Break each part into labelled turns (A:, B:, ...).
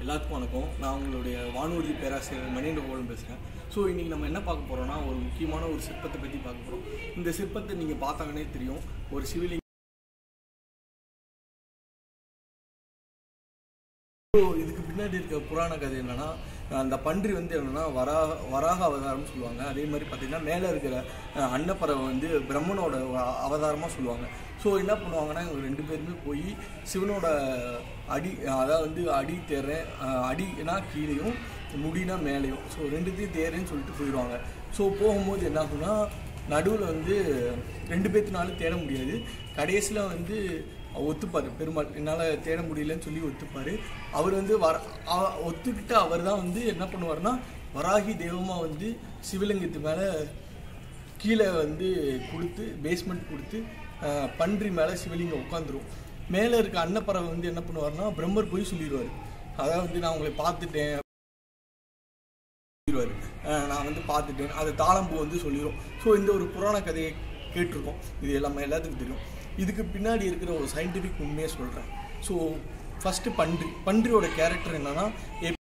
A: எல்லாத்துக்கும் வணக்கம் நான் உங்களுடைய வானூர்தி பேராசிரியர் மணியண்ட கோலம் பேசுகிறேன் ஸோ இன்றைக்கி நம்ம என்ன பார்க்க போகிறோம்னா ஒரு முக்கியமான ஒரு சிற்பத்தை பற்றி பார்க்க போகிறோம் இந்த சிற்பத்தை நீங்கள் பார்த்தாங்கன்னே தெரியும் ஒரு சிவிலிங் ஸோ இதுக்கு பின்னாடி இருக்க புராண கதை என்னன்னா அந்த பன்றி வந்து என்னன்னா வராக வராக அவதாரம்னு சொல்லுவாங்க அதே மாதிரி பார்த்தீங்கன்னா மேலே இருக்கிற அஹ், அன்னப்பறவை வந்து பிரம்மனோட வ- அவதாரமாக சொல்லுவாங்க ஸோ என்ன பண்ணுவாங்கன்னா இவங்க ரெண்டு பேருமே போய் சிவனோட அடி அதாவது வந்து அடி தேர்றேன் அஹ், அடினா கீழேயும் முடினா மேலேயும் ஸோ ரெண்டுத்தையும் தேர்றேன்னு சொல்லிட்டு போயிடுவாங்க ஸோ போகும்போது என்ன ஆகும்னா நடுவில் வந்து ரெண்டு பேர்த்தினாலும் தேட முடியாது கடைசியில் வந்து ஒத்துப்பார் பெருமாள் என்னால் தேட முடியலன்னு சொல்லி ஒத்துப்பார் அவர் வந்து வர அ- ஒத்துக்கிட்ட அவர் தான் வந்து என்ன பண்ணுவார்னா வராகி தெய்வமாக வந்து சிவலிங்கத்து மேலே கீழே வந்து கொடுத்து பேஸ்மெண்ட் கொடுத்து அஹ், பன்றி மேலே சிவலிங்கம் உட்காந்துரும் மேலே இருக்க அன்னப்பறவை வந்து என்ன பண்ணுவார்னா பிரம்மர் போய் சொல்லிடுவார் அதாவது வந்து நான் உங்களை பார்த்துட்டேன் சொல்லிடுவார் நான் வந்து பார்த்துட்டேன் அது தாளம்பூ வந்து சொல்லிடும் ஸோ இந்த ஒரு புராண கதையை கேட்டிருக்கோம் இது எல்லாமே எல்லாத்துக்கும் தெரியும் இதுக்கு பின்னாடி இருக்கிற ஒரு சயின்டிஃபிக் உண்மையை சொல்கிறேன் ஸோ ஃபஸ்ட்டு பன்றி பன்றியோட கேரக்டர் என்னன்னா எப்-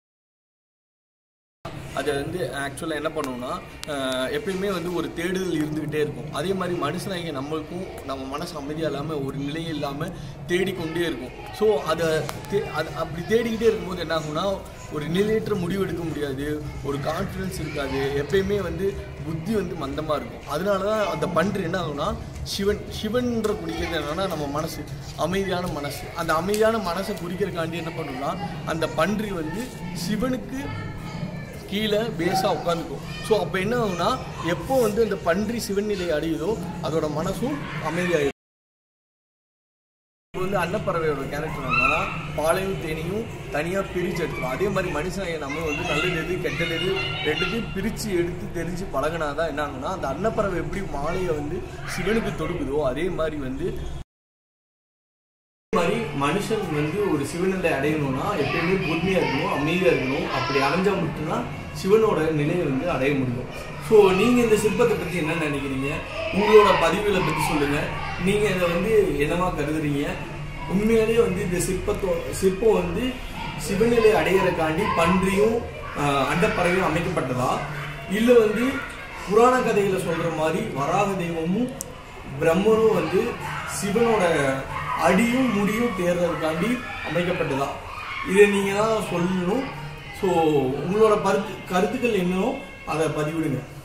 A: அது வந்து ஆக்சுவலாக என்ன பண்ணுவோம்னா அஹ், எப்பயுமே வந்து ஒரு தேடுதல் இருந்துக்கிட்டே இருக்கும் அதே மாதிரி மனுஷனாகிய நம்மளுக்கும் நம்ம மனசு அமைதியாக இல்லாமல் ஒரு நிலை இல்லாமல் தேடிக்கொண்டே இருக்கும் ஸோ அதை தே- அது அப்படி தேடிக்கிட்டே இருக்கும்போது என்ன ஆகும்னா ஒரு நிலையற்ற முடிவு எடுக்க முடியாது ஒரு கான்ஃபிடன்ஸ் இருக்காது எப்பயுமே வந்து புத்தி வந்து மந்தமாக இருக்கும் அதனால தான் அந்த பன்றி என்ன ஆகும்னா சிவன் சிவன்ற குறிக்கிறது என்னன்னா நம்ம மனசு அமைதியான மனசு அந்த அமைதியான மனசை குறிக்கிறக்காண்டி என்ன பண்ணும்னா அந்த பன்றி வந்து சிவனுக்கு கீழே பேஸாக உட்காந்துக்கும் ஸோ அப்போ என்ன ஆகும்னா எப்போ வந்து அந்த பன்றி சிவநிலை அடையுதோ அதோட மனசும் அமைதியாயிடும் இப்போ வந்து அன்னப்பறவையோட கேரக்டர் என்னன்னா பாலையும் தேனியும் தனியாக பிரித்து எடுத்துரும் அதே மாதிரி மனுஷனாய நம்ம வந்து நல்லது எது கெட்டது எது ரெண்டுத்தையும் பிரித்து எடுத்து தெரிஞ்சு பழகினாதான் என்ன ஆகும்னா அந்த அன்னப்பறவை எப்படி மாலையை வந்து சிவனுக்கு தொடுக்குதோ அதே மாதிரி வந்து அதே மாதிரி மனுஷன் வந்து ஒரு சிவநிலை அடையணும்னா எப்பயுமே பொறுமையா இருக்கணும் அமைதியா இருக்கணும் அப்படி அடைஞ்சா மட்டும்தான் சிவனோட நிலையை வந்து அடைய முடியும் ஸோ நீங்க இந்த சிற்பத்தை பத்தி என்ன நினைக்கிறீங்க உங்களோட பதிவுகளை பத்தி சொல்லுங்க நீங்க இதை வந்து என்னவா கருதுறீங்க உண்மையாலேயே வந்து இந்த சிற்பத்தோ சிற்பம் வந்து சிவநிலை அடையறக்காண்டி பன்றியும் ஆஹ், அண்டப்பறவையும் அமைக்கப்பட்டதா இல்ல வந்து புராண கதையில சொல்ற மாதிரி வராக தெய்வமும் பிரம்மனும் வந்து சிவனோட அடியும் முடியும் தேர்றதுக்காண்டி அமைக்கப்பட்டதா இதை நீங்கள் தான் சொல்லணும் ஸோ உங்களோட கருத்து கருத்துக்கள் என்னவோ அதை பதிவிடுங்க